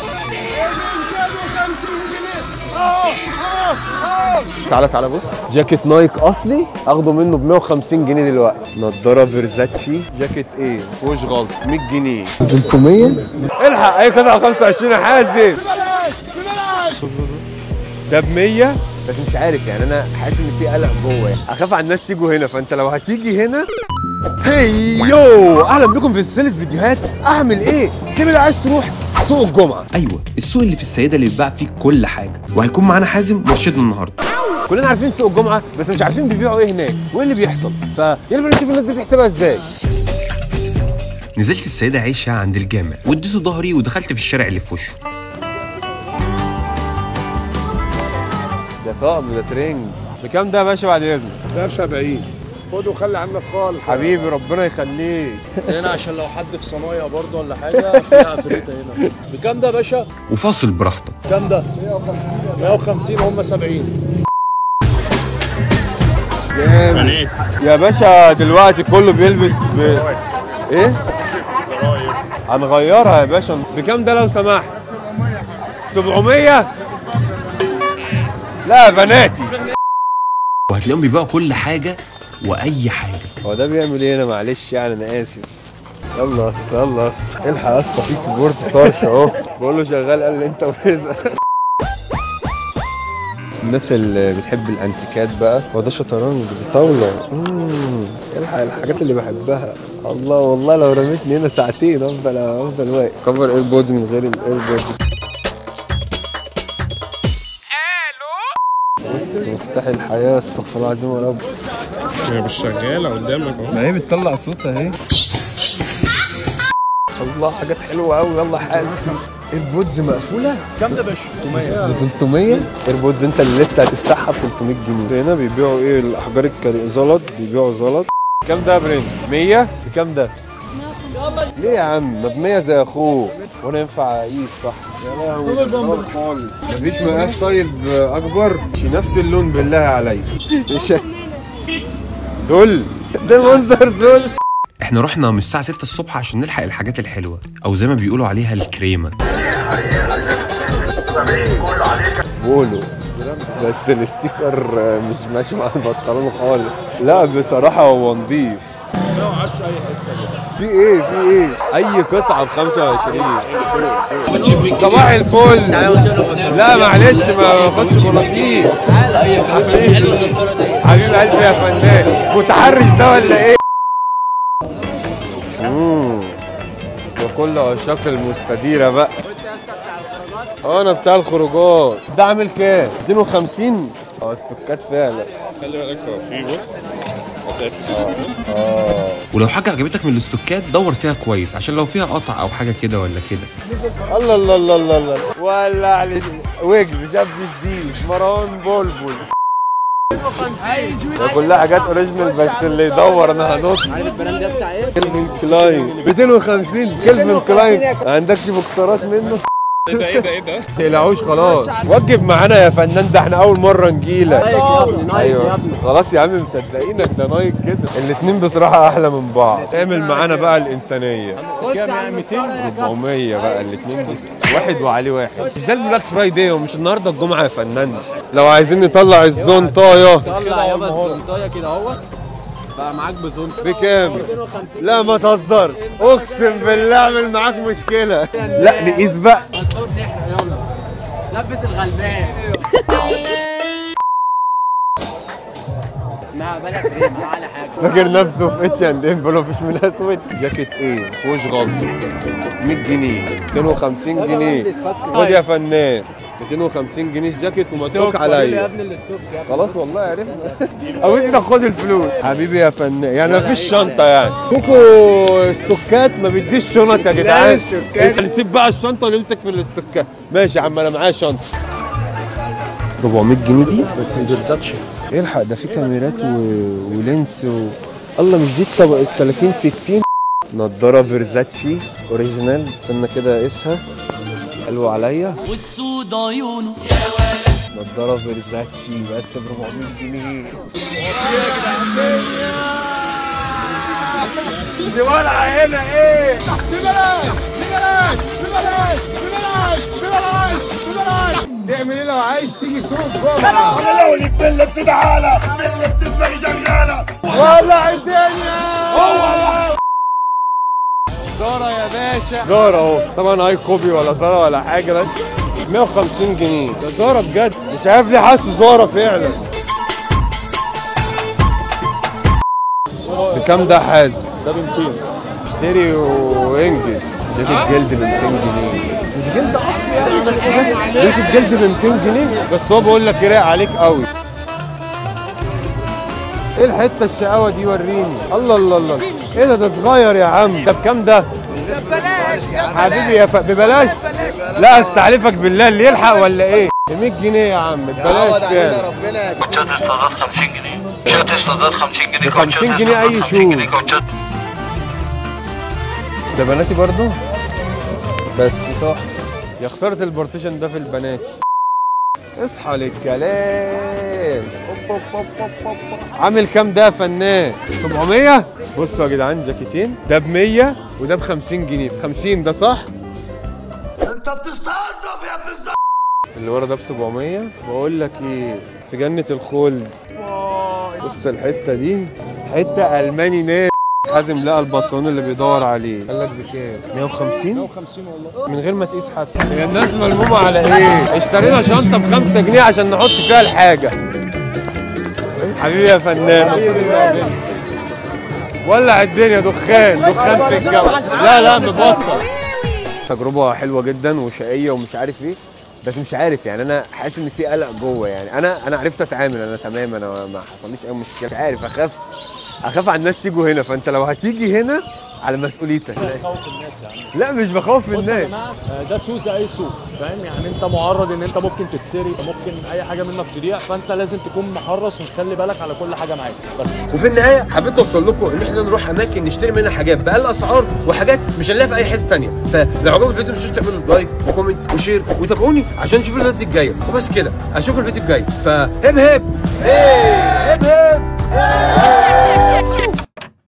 تعالى تعالى بص جاكيت نايك اصلي اخده منه ب 150 جنيه دلوقتي نضاره فيرزاتشي جاكيت ايه مفيهوش غلط 100 جنيه 300 الحق اي قطعه 25 يا حازم ده ب 100 بس مش عارف يعني انا حاسس ان في قلق جوه يعني اخاف على الناس يجوا هنا فانت لو هتيجي هنا هي يو اهلا بكم في سلسله فيديوهات اعمل ايه؟ كده اللي عايز تروح سوق الجمعه ايوه السوق اللي في السيده اللي بيتباع فيه كل حاجه وهيكون معانا حازم مرشدنا النهارده كلنا عارفين سوق الجمعه بس مش عارفين بيبيعوا ايه هناك وايه اللي بيحصل فيلا بينا نشوف الناس دي بتحسبها ازاي نزلت السيده عيشه عند الجامع واديته ظهري ودخلت في الشارع اللي في وشه ده طقم ده ترنج بكام ده يا باشا بعد اذنك؟ ده ب 70 خده وخلي عنك خالص حبيبي ربنا يخليك هنا عشان لو حد في صنايع برضه ولا حاجه فيها عفريته هنا بكام ده يا باشا؟ وفاصل براحتك كام ده؟ 150 هم 70 جامد يا باشا دلوقتي كله بيلبس ب... ايه؟ هنغيرها يا باشا بكام ده لو سمحت؟ 700 لا يا بناتي وهتلاقيهم بيبيعوا كل حاجه واي حاجه هو ده بيعمل ايه انا معلش يعني انا اسف يلا يا اسطى يلا يا اسطى الحق يا اسطى فيك بورد طرش اهو بقول له شغال قال لي انت ورزق الناس اللي بتحب الانتيكات بقى هو ده شطرنج بطاوله امم الحق الحاجات اللي بحبها الله والله لو رميتني هنا ساعتين افضل افضل واقف كفر ايربودز من غير الايربودز بص مفتاح الحياه استغفر الله العظيم يا رب هي مش شغاله قدامك اهو ما هي بتطلع صوتها اهي الله حاجات حلوه قوي يلا حازم ايربودز مقفوله كام ده يا باشا؟ ب 300 ايربودز انت اللي لسه هتفتحها ب 300 جنيه هنا بيبيعوا ايه الاحجار الكري زلط بيبيعوا زلط كام ده يا برنس 100 بكام ده ليه يا عم ما ب 100 زي اخوه وانا ينفع اقيس صح يا لهوي ده صغار خالص مفيش مقاس طيب اكبر نفس اللون بالله عليك ايش ذل ده منظر ذل احنا رحنا من الساعه 6 الصبح عشان نلحق الحاجات الحلوه او زي ما بيقولوا عليها الكريمه بولو بس الستيكر مش ماشي مع البنطلون خالص لا بصراحة هو نضيف في ايه في ايه اي قطعة ب 25 صباح الفل لا معلش ما باخدش بلاطين حبيب قلبي يا فنان متحرش ده ولا ايه مم. وكل عشاق المستديرة بقى اه انا بتاع الخروجات ده عامل كام 250 اه استوكات فعلا خلي بالك هو في بص ولو حاجه عجبتك من الاستوكات دور فيها كويس عشان لو فيها قطع او حاجه كده ولا كده الله الله الله الله الله ولا علي ويجز شاب جديد مروان بلبل ده كلها حاجات اوريجينال بس اللي يدور انا هنط عارف البراند ده بتاع ايه؟ كلفن كلاين 250 كلفن كلاين ما عندكش بوكسرات منه؟ ايه ده ايه ده ايه ده؟ تقلعوش خلاص وجب معانا يا فنان ده احنا اول مره نجيلك ايوه خلاص يا عم مصدقينك ده نايك كده الاتنين بصراحه احلى من بعض اعمل معانا بقى الانسانيه كام يعني 200 400 بقى الاتنين بس واحد وعليه واحد مش ده البلاك فرايداي ومش النهارده الجمعه يا فنان لو عايزين نطلع الزونطايه طلع يابا الزنطايه كده اهوت بقى معاك بزنطه بكام؟ لا ما تهزر اقسم بالله اعمل معاك مشكله لا نقيس بقى يلا لبس الغلبان اسمها بلا كريم اعلى حاجه فاكر نفسه في اتش اند ام بلو مفيش من اسود جاكيت ايه مفيهوش غلط 100 جنيه 250 جنيه خد يا فنان 250 جنيه جاكيت ومتروك عليا خلاص والله عرفنا ابوس ايدك خد الفلوس حبيبي يا فنان يعني مفيش شنطه يعني كوكو استوكات ما بيديش شنط يا جدعان نسيب بقى الشنطه ونمسك في الاستوكات ماشي يا عم انا معايا شنطه 400 جنيه دي بس ما بيرزقش الحق ده في كاميرات و... ولينس و... الله مش دي الطبق ال 30 60 نضاره فيرزاتشي اوريجينال استنى كده اقيسها حلوه عليا والسود عيونه نضاره فيرزاتشي بس ب 400 جنيه دي ولعه هنا ايه؟ ببلاش ببلاش ببلاش ببلاش زارا يا باشا زارا اهو طبعا هاي كوبي ولا زارا ولا حاجه بس 150 جنيه ده زارا بجد مش عارف ليه حاسه زارا فعلا بكام ده حازم؟ ده ب 200 اشتري وانجز جاكيت جلد ب 200 جنيه مش جلد اصلي يعني بس جاكيت- جاكيت جلد ب 200 جنيه بس هو بقول لك رايق عليك قوي ايه الحته الشقاوه دي وريني الله الله الله ايه ده ده صغير يا عم ده بكام ده؟ حبيبي يا ف... ببلاش لا استعلفك بالله اللي يلحق ولا ايه؟ ب 100 جنيه يا عم ببلاش كام؟ ربنا كوتشات استعداد 50 جنيه كوتشات استعداد 50 جنيه ب 50 جنيه أي شوز. كوتشات ده بناتي برضو بس تحفه يا خساره البارتيشن ده في البنات اصحى للكلام أوب أوب أوب أوب أوب. عامل كام ده يا فنان 700 بصوا يا جدعان جاكيتين ده ب 100 وده ب 50 جنيه ب 50 ده صح انت بتستظرف يا ابن الزلمه اللي ورا ده ب 700 بقول لك ايه في جنة الخلد بص الحتة دي حتة ألماني ناس حازم لقى البطلون اللي بيدور عليه قال لك بكام 150 150 والله من غير ما تقيس حتى هي الناس ملمومة على ايه اشترينا شنطة ب 5 جنيه عشان نحط فيها الحاجة حبيبي يا فنان ولع الدنيا دخان دخان في الجو لا لا مبطل تجربة حلوة جدا وشقية ومش عارف ايه بس مش عارف يعني انا حاسس ان في قلق جوه يعني انا انا عرفت اتعامل انا تمام انا ما حصليش اي مشكله مش عارف اخاف اخاف على الناس يجوا هنا فانت لو هتيجي هنا على مسؤوليتك خوف الناس يعني لا مش بخوف بص يا الناس جماعه آه، ده سوق زي اي سوق فاهم يعني انت معرض ان انت ممكن تتسرق ممكن اي حاجه منك تضيع فانت لازم تكون محرص ومخلي بالك على كل حاجه معاك بس وفي النهايه حبيت اوصل لكم ان احنا نروح اماكن نشتري منها حاجات باقل اسعار وحاجات مش هنلاقيها في اي حته ثانيه فلو عجبكم الفيديو ما تنسوش تعملوا لايك وكومنت وشير وتابعوني عشان نشوف الفيديوهات الجايه وبس كده اشوفكم الفيديو الجاي فهب هب هب هب هب